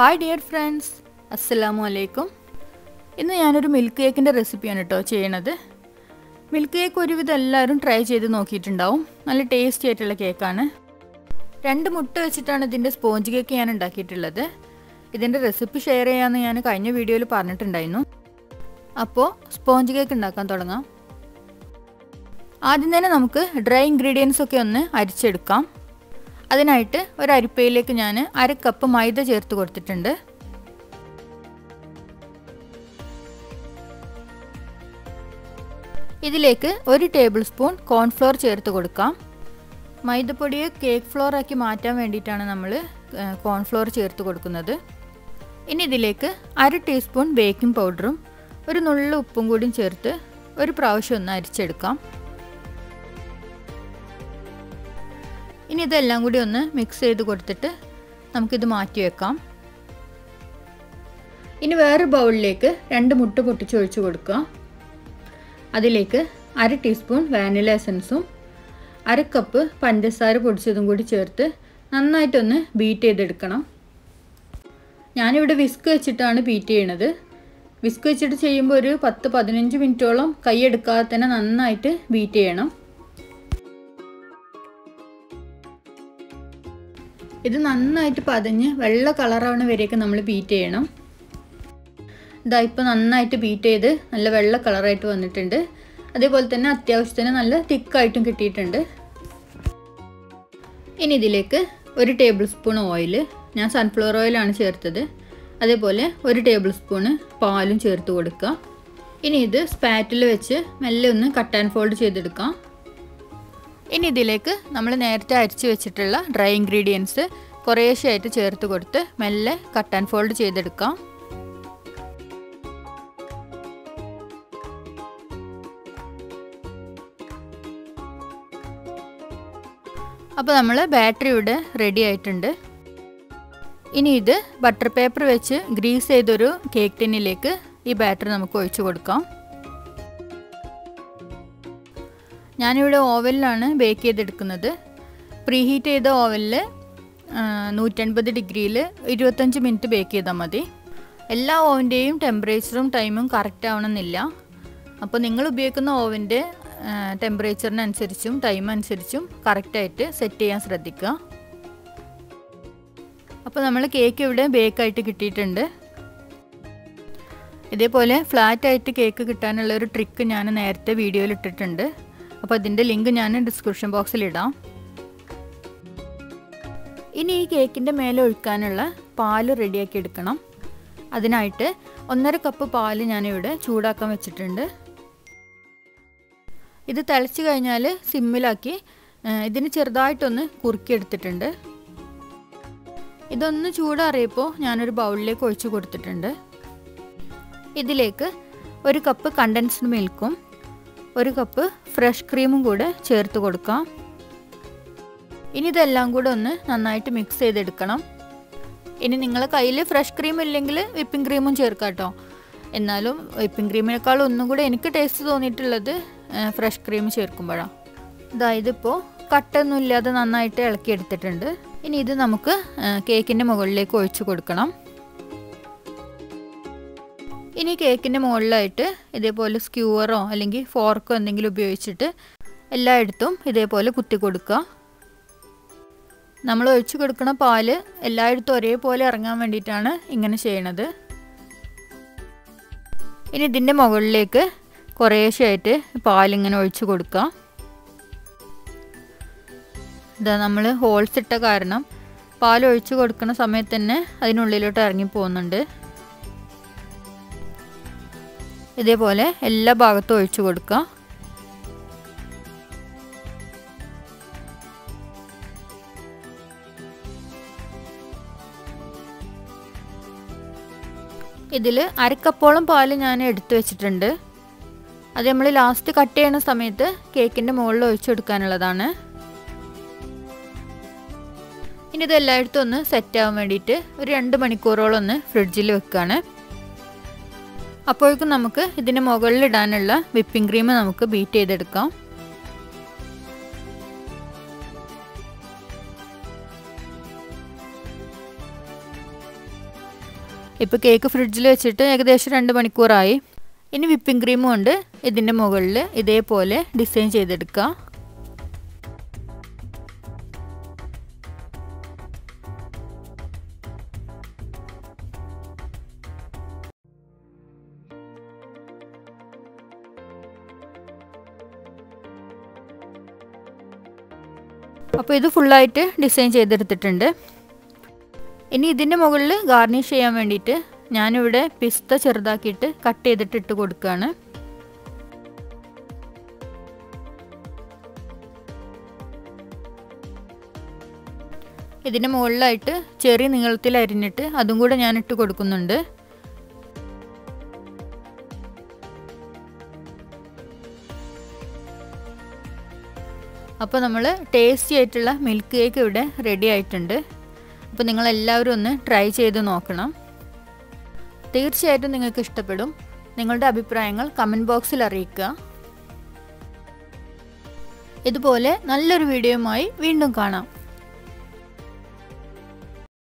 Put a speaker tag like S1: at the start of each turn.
S1: hi dear friends അസ്സലാമു അലൈക്കും ഇന്ന് ഞാനൊരു മിൽക്ക് കേക്കിൻ്റെ റെസിപ്പിയാണ് കേട്ടോ ചെയ്യണത് മിൽക്ക് കേക്ക് ഒരുവിധം എല്ലാവരും ട്രൈ ചെയ്ത് നോക്കിയിട്ടുണ്ടാവും നല്ല ടേസ്റ്റി ആയിട്ടുള്ള കേക്കാണ് രണ്ട് മുട്ട വെച്ചിട്ടാണ് ഇതിൻ്റെ സ്പോഞ്ച് കേക്ക് ഞാൻ ഉണ്ടാക്കിയിട്ടുള്ളത് ഇതിൻ്റെ റെസിപ്പി ഷെയർ ചെയ്യാമെന്ന് ഞാൻ കഴിഞ്ഞ വീഡിയോയിൽ പറഞ്ഞിട്ടുണ്ടായിരുന്നു അപ്പോൾ സ്പോഞ്ച് കേക്ക് ഉണ്ടാക്കാൻ തുടങ്ങാം ആദ്യം തന്നെ നമുക്ക് ഡ്രൈ ഇൻഗ്രീഡിയൻസ് ഒക്കെ ഒന്ന് അരിച്ചെടുക്കാം അതിനായിട്ട് ഒരു അരിപ്പയിലേക്ക് ഞാൻ അര കപ്പ് മൈദ ചേർത്ത് കൊടുത്തിട്ടുണ്ട് ഇതിലേക്ക് ഒരു ടേബിൾ സ്പൂൺ കോൺഫ്ലോർ ചേർത്ത് കൊടുക്കാം മൈദപ്പൊടിയെ കേക്ക് ഫ്ലോർ ആക്കി മാറ്റാൻ വേണ്ടിയിട്ടാണ് നമ്മൾ കോൺഫ്ലോർ ചേർത്ത് കൊടുക്കുന്നത് ഇനി ഇതിലേക്ക് അര ടീസ്പൂൺ ബേക്കിംഗ് പൗഡറും ഒരു നുള്ള ഉപ്പും കൂടിയും ചേർത്ത് ഒരു പ്രാവശ്യം ഒന്ന് അരിച്ചെടുക്കാം ഇനി ഇതെല്ലാം കൂടി ഒന്ന് മിക്സ് ചെയ്ത് കൊടുത്തിട്ട് നമുക്കിത് മാറ്റി വെക്കാം ഇനി വേറൊരു ബൗളിലേക്ക് രണ്ട് മുട്ട പൊട്ടിച്ചൊഴിച്ച് കൊടുക്കുക അതിലേക്ക് അര ടീസ്പൂൺ വാനില എസൻസും അര കപ്പ് പഞ്ചസാര പൊടിച്ചതും കൂടി ചേർത്ത് നന്നായിട്ടൊന്ന് ബീറ്റ് ചെയ്തെടുക്കണം ഞാനിവിടെ വിസ്ക് വെച്ചിട്ടാണ് ബീറ്റ് ചെയ്യണത് വിസ്ക് വെച്ചിട്ട് ചെയ്യുമ്പോൾ ഒരു പത്ത് പതിനഞ്ച് മിനിറ്റോളം കൈയെടുക്കാതെ തന്നെ നന്നായിട്ട് ബീറ്റ് ചെയ്യണം ഇത് നന്നായിട്ട് പതഞ്ഞ് വെള്ള കളറാവണ വരെയൊക്കെ നമ്മൾ ബീറ്റ് ചെയ്യണം ഇതാ ഇപ്പോൾ നന്നായിട്ട് ബീറ്റ് ചെയ്ത് നല്ല വെള്ള കളറായിട്ട് വന്നിട്ടുണ്ട് അതേപോലെ തന്നെ അത്യാവശ്യത്തിന് നല്ല തിക്കായിട്ടും കിട്ടിയിട്ടുണ്ട് ഇനി ഇതിലേക്ക് ഒരു ടേബിൾ സ്പൂൺ ഓയിൽ ഞാൻ സൺഫ്ലവർ ഓയിലാണ് ചേർത്തത് അതേപോലെ ഒരു ടേബിൾ സ്പൂണ് പാലും ചേർത്ത് കൊടുക്കുക ഇനി ഇത് സ്പാറ്റിൽ വെച്ച് മെല്ലെ ഒന്ന് കട്ട് ആൻഡ് ഫോൾഡ് ചെയ്തെടുക്കാം ഇനി ഇതിലേക്ക് നമ്മൾ നേരത്തെ അരിച്ച് വെച്ചിട്ടുള്ള ഡ്രൈ ഇൻഗ്രീഡിയൻസ് കുറേശ്ശെയായിട്ട് ചേർത്ത് കൊടുത്ത് മെല്ലെ കട്ട് ആൻഡ് ഫോൾഡ് ചെയ്തെടുക്കാം അപ്പോൾ നമ്മൾ ബാറ്ററി ഇവിടെ റെഡി ആയിട്ടുണ്ട് ഇനി ഇത് ബട്ടർ പേപ്പർ വെച്ച് ഗ്രീസ് ചെയ്തൊരു കേക്ക് ടിന്നിലേക്ക് ഈ ബാറ്ററി നമുക്ക് ഒഴിച്ചു കൊടുക്കാം ഞാനിവിടെ ഓവനിലാണ് ബേക്ക് ചെയ്തെടുക്കുന്നത് പ്രീ ഹീറ്റ് ചെയ്ത ഓവനിൽ നൂറ്റൻപത് ഡിഗ്രിയിൽ ഇരുപത്തഞ്ച് മിനിറ്റ് ബേക്ക് ചെയ്താൽ മതി എല്ലാ ഓവൻ്റെയും ടെമ്പറേച്ചറും ടൈമും കറക്റ്റ് ആവണമെന്നില്ല അപ്പോൾ നിങ്ങൾ ഉപയോഗിക്കുന്ന ഓവൻ്റെ ടെമ്പറേച്ചറിനനുസരിച്ചും ടൈം അനുസരിച്ചും കറക്റ്റായിട്ട് സെറ്റ് ചെയ്യാൻ ശ്രദ്ധിക്കുക അപ്പോൾ നമ്മൾ കേക്ക് ഇവിടെ ബേക്കായിട്ട് കിട്ടിയിട്ടുണ്ട് ഇതേപോലെ ഫ്ലാറ്റ് ആയിട്ട് കേക്ക് കിട്ടാനുള്ള ഒരു ട്രിക്ക് ഞാൻ നേരത്തെ വീഡിയോയിൽ ഇട്ടിട്ടുണ്ട് അപ്പോൾ അതിൻ്റെ ലിങ്ക് ഞാൻ ഡിസ്ക്രിപ്ഷൻ ബോക്സിൽ ഇടാം ഇനി ഈ കേക്കിൻ്റെ മേലെ ഒഴിക്കാനുള്ള പാല് റെഡിയാക്കി എടുക്കണം അതിനായിട്ട് ഒന്നര കപ്പ് പാല് ഞാനിവിടെ ചൂടാക്കാൻ വെച്ചിട്ടുണ്ട് ഇത് തിളച്ച് കഴിഞ്ഞാൽ സിമ്മിലാക്കി ഇതിന് ചെറുതായിട്ടൊന്ന് കുറുക്കിയെടുത്തിട്ടുണ്ട് ഇതൊന്ന് ചൂടാറിയപ്പോൾ ഞാനൊരു ബൗളിലേക്ക് ഒഴിച്ചു കൊടുത്തിട്ടുണ്ട് ഇതിലേക്ക് ഒരു കപ്പ് കണ്ടൻസ്ഡ് മിൽക്കും ഒരു കപ്പ് ഫ്രഷ് ക്രീമും കൂടെ ചേർത്ത് കൊടുക്കാം ഇനി ഇതെല്ലാം കൂടെ ഒന്ന് നന്നായിട്ട് മിക്സ് ചെയ്തെടുക്കണം ഇനി നിങ്ങളെ കയ്യിൽ ഫ്രഷ് ക്രീം ഇല്ലെങ്കിൽ വിപ്പിംഗ് ക്രീമും ചേർക്കാം കേട്ടോ എന്നാലും വിപ്പിംഗ് ക്രീമിനേക്കാൾ ഒന്നും കൂടെ എനിക്ക് ടേസ്റ്റ് തോന്നിയിട്ടുള്ളത് ഫ്രഷ് ക്രീം ചേർക്കുമ്പോഴാണ് ഇതായത് ഇപ്പോൾ കട്ടൊന്നും ഇല്ലാതെ നന്നായിട്ട് ഇളക്കിയെടുത്തിട്ടുണ്ട് ഇനി ഇത് നമുക്ക് കേക്കിൻ്റെ മുകളിലേക്ക് ഒഴിച്ചു കൊടുക്കണം ഇനി കേക്കിൻ്റെ മുകളിലായിട്ട് ഇതേപോലെ സ്ക്യൂവറോ അല്ലെങ്കിൽ ഫോർക്കോ എന്തെങ്കിലും ഉപയോഗിച്ചിട്ട് എല്ലായിടത്തും ഇതേപോലെ കുത്തി കൊടുക്കുക നമ്മൾ ഒഴിച്ചു കൊടുക്കുന്ന പാല് എല്ലായിടത്തും ഒരേപോലെ ഇറങ്ങാൻ വേണ്ടിയിട്ടാണ് ഇങ്ങനെ ചെയ്യണത് ഇനി ഇതിൻ്റെ മുകളിലേക്ക് കുറേശ്ശായിട്ട് പാലിങ്ങനെ ഒഴിച്ചു കൊടുക്കുക ഇതാ നമ്മൾ ഹോൾസ് ഇട്ട കാരണം പാൽ ഒഴിച്ചു കൊടുക്കുന്ന സമയത്ത് തന്നെ അതിനുള്ളിലോട്ട് ഇറങ്ങി പോകുന്നുണ്ട് ഇതേപോലെ എല്ലാ ഭാഗത്തും ഒഴിച്ചു കൊടുക്കുക ഇതിൽ അരക്കപ്പോളം പാല് ഞാൻ എടുത്തു വെച്ചിട്ടുണ്ട് അത് നമ്മൾ ലാസ്റ്റ് കട്ട് ചെയ്യുന്ന സമയത്ത് കേക്കിൻ്റെ മുകളിൽ ഒഴിച്ചു കൊടുക്കാനുള്ളതാണ് ഇനി ഇത് എല്ലായിടത്തും ഒന്ന് സെറ്റ് ആവാൻ വേണ്ടിയിട്ട് ഒരു രണ്ട് മണിക്കൂറോളം ഒന്ന് ഫ്രിഡ്ജിൽ വെക്കുകയാണ് അപ്പോഴേക്കും നമുക്ക് ഇതിന് മുകളിൽ ഇടാനുള്ള വിപ്പിംഗ് ക്രീം നമുക്ക് ബീറ്റ് ചെയ്തെടുക്കാം ഇപ്പോൾ കേക്ക് ഫ്രിഡ്ജിൽ വെച്ചിട്ട് ഏകദേശം രണ്ട് മണിക്കൂറായി ഇനി വിപ്പിംഗ് ക്രീമും കൊണ്ട് ഇതിൻ്റെ മുകളിൽ ഇതേപോലെ ഡിസൈൻ ചെയ്തെടുക്കുക അപ്പോൾ ഇത് ഫുള്ളായിട്ട് ഡിസൈൻ ചെയ്തെടുത്തിട്ടുണ്ട് ഇനി ഇതിൻ്റെ മുകളിൽ ഗാർണിഷ് ചെയ്യാൻ വേണ്ടിയിട്ട് ഞാനിവിടെ പിസ്ത ചെറുതാക്കിയിട്ട് കട്ട് ചെയ്തിട്ട് ഇട്ട് കൊടുക്കുകയാണ് ഇതിൻ്റെ മുകളിലായിട്ട് ചെറിയ നീളത്തിൽ അരിഞ്ഞിട്ട് അതും കൂടെ ഞാൻ ഇട്ട് കൊടുക്കുന്നുണ്ട് അപ്പോൾ നമ്മൾ ടേസ്റ്റി ആയിട്ടുള്ള മിൽക്ക് കേക്ക് ഇവിടെ റെഡി ആയിട്ടുണ്ട് അപ്പോൾ നിങ്ങളെല്ലാവരും ഒന്ന് ട്രൈ ചെയ്ത് നോക്കണം തീർച്ചയായിട്ടും നിങ്ങൾക്ക് ഇഷ്ടപ്പെടും നിങ്ങളുടെ അഭിപ്രായങ്ങൾ കമൻറ്റ് ബോക്സിൽ അറിയിക്കുക ഇതുപോലെ നല്ലൊരു വീഡിയോയുമായി വീണ്ടും കാണാം